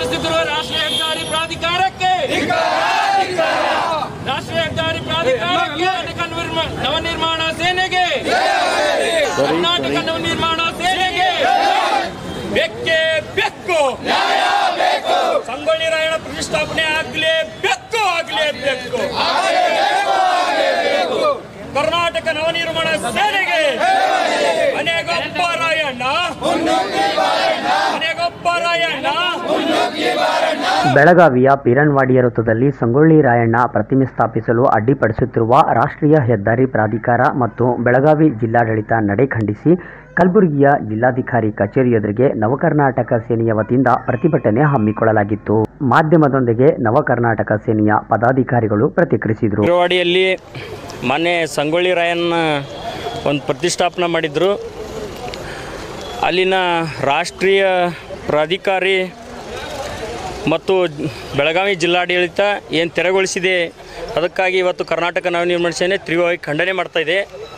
ನಡೆಸುತ್ತಿರುವ ರಾಷ್ಟ್ರೀಯ ಹೆದ್ದಾರಿ ಪ್ರಾಧಿಕಾರಕ್ಕೆ ರಾಷ್ಟ್ರೀಯ ಹೆದ್ದಾರಿ ಪ್ರಾಧಿಕಾರಕ್ಕೆ ಕರ್ನಾಟಕ ನಿರ್ಮ- ನವನಿರ್ಮಾಣ ಸೇನೆಗೆ ಕರ್ನಾಟಕ ನವನಿರ್ಮಾಣ ಸೇನೆಗೆ ಬೆಕ್ಕೆ ಬೆಕ್ಕು ಸಂಗೊಳ್ಳಿ ರಾಯಣ್ಣ ಪ್ರತಿಷ್ಠಾಪನೆ ಆಗ್ಲೇ ಬೆಕ್ಕು ಆಗ್ಲೇ ಬೆಕ್ಕು ಕರ್ನಾಟಕ ನವನಿರ್ಮಾಣ ಸೇನೆಗೆ ಮನೆಗೊಬ್ಬ ರಾಯಣ್ಣ ಮನೆಗೊಬ್ಬ ರಾಯಣ್ಣ ಬೆಳಗಾವಿಯ ಪೀರನ್ವಾಡಿಯ ವೃತ್ತದಲ್ಲಿ ಸಂಗೊಳ್ಳಿ ರಾಯಣ್ಣ ಪ್ರತಿಮೆ ಸ್ಥಾಪಿಸಲು ಅಡ್ಡಿಪಡಿಸುತ್ತಿರುವ ರಾಷ್ಟ್ರೀಯ ಹೆದ್ದಾರಿ ಪ್ರಾಧಿಕಾರ ಮತ್ತು ಬೆಳಗಾವಿ ಜಿಲ್ಲಾಡಳಿತ ನಡೆ ಖಂಡಿಸಿ ಕಲಬುರಗಿಯ ಜಿಲ್ಲಾಧಿಕಾರಿ ಕಚೇರಿ ಎದುರಿಗೆ ನವಕರ್ನಾಟಕ ಸೇನೆಯ ವತಿಯಿಂದ ಪ್ರತಿಭಟನೆ ಹಮ್ಮಿಕೊಳ್ಳಲಾಗಿತ್ತು ಮಾಧ್ಯಮದೊಂದಿಗೆ ನವಕರ್ನಾಟಕ ಸೇನೆಯ ಪದಾಧಿಕಾರಿಗಳು ಪ್ರತಿಕ್ರಿಯಿಸಿದರು ಬಿರವಾಡಿಯಲ್ಲಿ ಮೊನ್ನೆ ಸಂಗೊಳ್ಳಿ ರಾಯಣ್ಣ ಒಂದು ಪ್ರತಿಷ್ಠಾಪನೆ ಮಾಡಿದರು ಅಲ್ಲಿನ ರಾಷ್ಟ್ರೀಯ ಪ್ರಾಧಿಕಾರಿ ಮತ್ತು ಬೆಳಗಾವಿ ಜಿಲ್ಲಾಡಳಿತ ಏನು ತೆರವುಗೊಳಿಸಿದೆ ಅದಕ್ಕಾಗಿ ಇವತ್ತು ಕರ್ನಾಟಕ ನವನಿರ್ಮಾಣ ಸೇನೆ ತೀವ್ರವಾಗಿ ಖಂಡನೆ ಮಾಡ್ತಾ ಇದೆ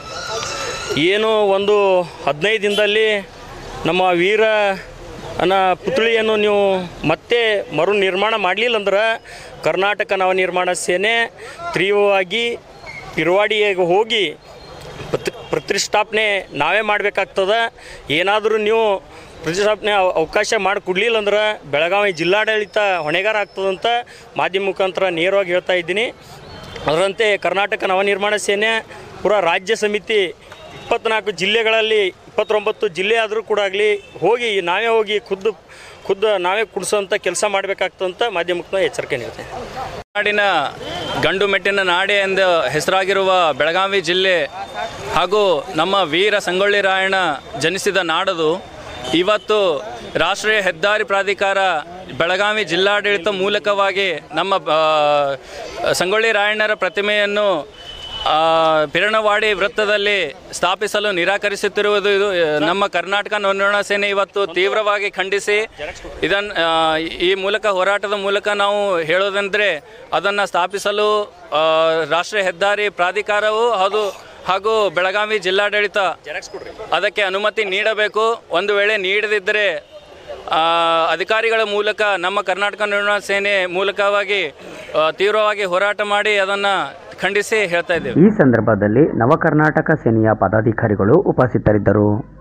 ಏನು ಒಂದು ಹದಿನೈದು ದಿನದಲ್ಲಿ ನಮ್ಮ ವೀರ ಅನ್ನ ಪುತ್ಳಿಯನ್ನು ನೀವು ಮತ್ತೆ ಮರು ನಿರ್ಮಾಣ ಮಾಡಲಿಲ್ಲ ಅಂದ್ರೆ ಕರ್ನಾಟಕ ನವನಿರ್ಮಾಣ ಸೇನೆ ತೀವ್ರವಾಗಿ ಪಿರವಾಡಿಗೆ ಹೋಗಿ ಪ್ರತಿ ಪ್ರತಿಷ್ಠಾಪನೆ ನಾವೇ ಮಾಡಬೇಕಾಗ್ತದೆ ಏನಾದರೂ ನೀವು ಪ್ರತಿಷ್ಠಾಪನೆ ಅವ- ಅವಕಾಶ ಮಾಡಿಕೊಡ್ಲಿಲ್ಲ ಅಂದ್ರೆ ಬೆಳಗಾವಿ ಜಿಲ್ಲಾಡಳಿತ ಹೊಣೆಗಾರ ಆಗ್ತದಂತ ಮಾಧ್ಯಮ ಮುಖಾಂತರ ನೇರವಾಗಿ ಹೇಳ್ತಾ ಇದ್ದೀನಿ ಅದರಂತೆ ಕರ್ನಾಟಕ ನವನಿರ್ಮಾಣ ಸೇನೆ ಪೂರಾ ರಾಜ್ಯ ಸಮಿತಿ ಇಪ್ಪತ್ನಾಲ್ಕು ಜಿಲ್ಲೆಗಳಲ್ಲಿ ಇಪ್ಪತ್ತೊಂಬತ್ತು ಜಿಲ್ಲೆ ಆದರೂ ಕೂಡ ಆಗಲಿ ಹೋಗಿ ನಾವೇ ಹೋಗಿ ಖುದ್ದು ಖುದ್ದು ನಾವೇ ಕುಡಿಸೋಂಥ ಕೆಲಸ ಮಾಡಬೇಕಾಗ್ತಂತ ಮಾಧ್ಯಮ ಮುಖಾಂತರ ಎಚ್ಚರಿಕೆ ನೀಡ್ತೇನೆ ನಾಡಿನ ಗಂಡು ಮೆಟ್ಟಿನ ನಾಡೆ ಎಂದು ಹೆಸರಾಗಿರುವ ಬೆಳಗಾವಿ ಜಿಲ್ಲೆ ಹಾಗೂ ನಮ್ಮ ವೀರ ಸಂಗೊಳ್ಳಿ ರಾಯಣ್ಣ ಜನಿಸಿದ ನಾಡದು ಇವತ್ತು ರಾಷ್ಟ್ರೀಯ ಹೆದ್ದಾರಿ ಪ್ರಾಧಿಕಾರ ಬೆಳಗಾವಿ ಜಿಲ್ಲಾಡಳಿತ ಮೂಲಕವಾಗಿ ನಮ್ಮ ಆ, ಸಂಗೊಳ್ಳಿ ರಾಯಣ್ಣರ ಪ್ರತಿಮೆಯನ್ನು ಆ, ಪಿರಣವಾಡಿ ವೃತ್ತದಲ್ಲಿ ಸ್ಥಾಪಿಸಲು ನಿರಾಕರಿಸುತ್ತಿರುವುದು ಇದು ಆ, ನಮ್ಮ ಕರ್ನಾಟಕ ನವನಿರ್ಮಾಣ ಸೇನೆ ಇವತ್ತು ತೀವ್ರವಾಗಿ ಖಂಡಿಸಿ ಇದನ್ನು ಈ ಮೂಲಕ ಹೋರಾಟದ ಮೂಲಕ ನಾವು ಹೇಳೋದಂದರೆ ಅದನ್ನು ಸ್ಥಾಪಿಸಲು ಆ, ರಾಷ್ಟ್ರೀಯ ಹೆದ್ದಾರಿ ಪ್ರಾಧಿಕಾರವು ಅದು ಹಾಗೂ ಬೆಳಗಾವಿ ಜಿಲ್ಲಾಡಳಿತ ಅದಕ್ಕೆ ಅನುಮತಿ ನೀಡಬೇಕು ಒಂದು ವೇಳೆ ನೀಡದಿದ್ದರೆ ಆ, ಅಧಿಕಾರಿಗಳ ಮೂಲಕ ನಮ್ಮ ಕರ್ನಾಟಕ ನಿರ್ಮಾಣ ಸೇನೆ ಮೂಲಕವಾಗಿ ಆ, ತೀವ್ರವಾಗಿ ಹೋರಾಟ ಮಾಡಿ ಅದನ್ನು ಖಂಡಿಸಿ ಹೇಳ್ತಾ ಇದ್ದೇವೆ ಈ ಸಂದರ್ಭದಲ್ಲಿ ನವಕರ್ನಾಟಕ ಸೇನೆಯ ಪದಾಧಿಕಾರಿಗಳು ಉಪಸ್ಥಿತರಿದ್ದರು